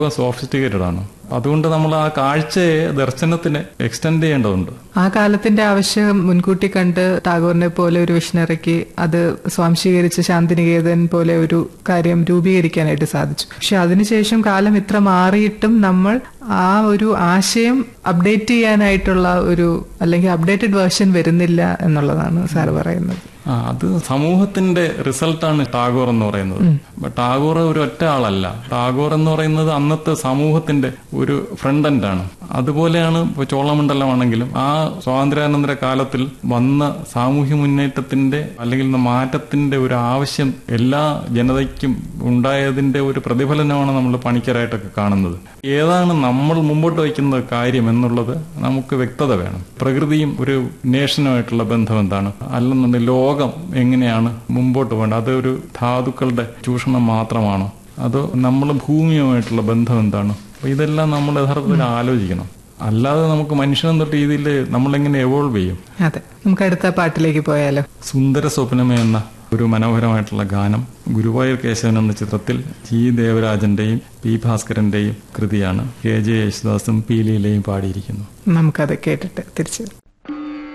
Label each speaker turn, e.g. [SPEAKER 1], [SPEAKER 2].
[SPEAKER 1] sophisticated ആണ് അതുകൊണ്ട് നമ്മൾ ആ കാഴ്ചയെ ദർശനത്തിന് എക്സ്റ്റെൻഡ് ചെയ്യേണ്ടതുണ്ട്
[SPEAKER 2] ആ കാലത്തിന്റെ ആവശ്യം മുൻകൂട്ടി കണ്ട് ടാഗോറിനെ പോലെ ഒരു വിഷണറിക്ക് അത് സ്വാംശീകരിച്ച് ശാന്തിനികേതൻ പോലെ ഒരു കാര്യം രൂപീകരിക്കാനായിട്ട് സാധിച്ചു പക്ഷെ അതിനുശേഷം കാലം ഇത്ര മാറിയിട്ടും നമ്മൾ ആ ഒരു ആശയം അപ്ഡേറ്റ് ചെയ്യാനായിട്ടുള്ള ഒരു അല്ലെങ്കിൽ അപ്ഡേറ്റഡ് വേർഷൻ വരുന്നില്ല എന്നുള്ളതാണ് സാറ് പറയുന്നത്
[SPEAKER 1] ആ അത് സമൂഹത്തിന്റെ റിസൾട്ടാണ് ടാഗോർ എന്ന് പറയുന്നത് ബട്ട് ടാഗോർ ഒരു ഒറ്റ ആളല്ല ടാഗോർ എന്ന് പറയുന്നത് അന്നത്തെ സമൂഹത്തിന്റെ ഒരു ഫ്രണ്ട് എൻഡ് ആണ് അതുപോലെയാണ് ഇപ്പോൾ ചോളമണ്ഡലമാണെങ്കിലും ആ സ്വാതന്ത്ര്യാനന്തര കാലത്തിൽ വന്ന സാമൂഹ്യ മുന്നേറ്റത്തിന്റെ അല്ലെങ്കിൽ മാറ്റത്തിന്റെ ഒരു ആവശ്യം എല്ലാ ജനതയ്ക്കും ഉണ്ടായതിന്റെ ഒരു പ്രതിഫലനമാണ് നമ്മൾ പണിക്കരായിട്ടൊക്കെ കാണുന്നത് ഏതാണ് നമ്മൾ മുമ്പോട്ട് വയ്ക്കുന്ന കാര്യം എന്നുള്ളത് നമുക്ക് വ്യക്തത വേണം പ്രകൃതിയും ഒരു നേഷനുമായിട്ടുള്ള ബന്ധം എന്താണ് അല്ലെന്നുണ്ടെങ്കിൽ ലോകം എങ്ങനെയാണ് മുമ്പോട്ട് പോകേണ്ടത് അത് ഒരു ധാതുക്കളുടെ ചൂഷണം മാത്രമാണോ അതോ നമ്മൾ ഭൂമിയുമായിട്ടുള്ള ബന്ധം എന്താണ് അപ്പൊ ഇതെല്ലാം നമ്മൾ യഥാർത്ഥത്തിൽ ആലോചിക്കണം അല്ലാതെ നമുക്ക് മനുഷ്യനെന്ന രീതിയിൽ നമ്മളെങ്ങനെ എവോൾവ് ചെയ്യും
[SPEAKER 2] അതെ നമുക്ക് അടുത്ത പാട്ടിലേക്ക് പോയാലോ
[SPEAKER 1] സുന്ദര സ്വപ്നമേ എന്ന ഒരു മനോഹരമായിട്ടുള്ള ഗാനം ഗുരുവായൂർ കേശവൻ എന്ന ചിത്രത്തിൽ ജി ദേവരാജന്റെയും പി ഭാസ്കരന്റെയും കൃതിയാണ് കെ ജെ യേശുദാസും പി ലീലയും പാടിയിരിക്കുന്നു
[SPEAKER 2] നമുക്കത് കേട്ടിട്ട് തിരിച്ചു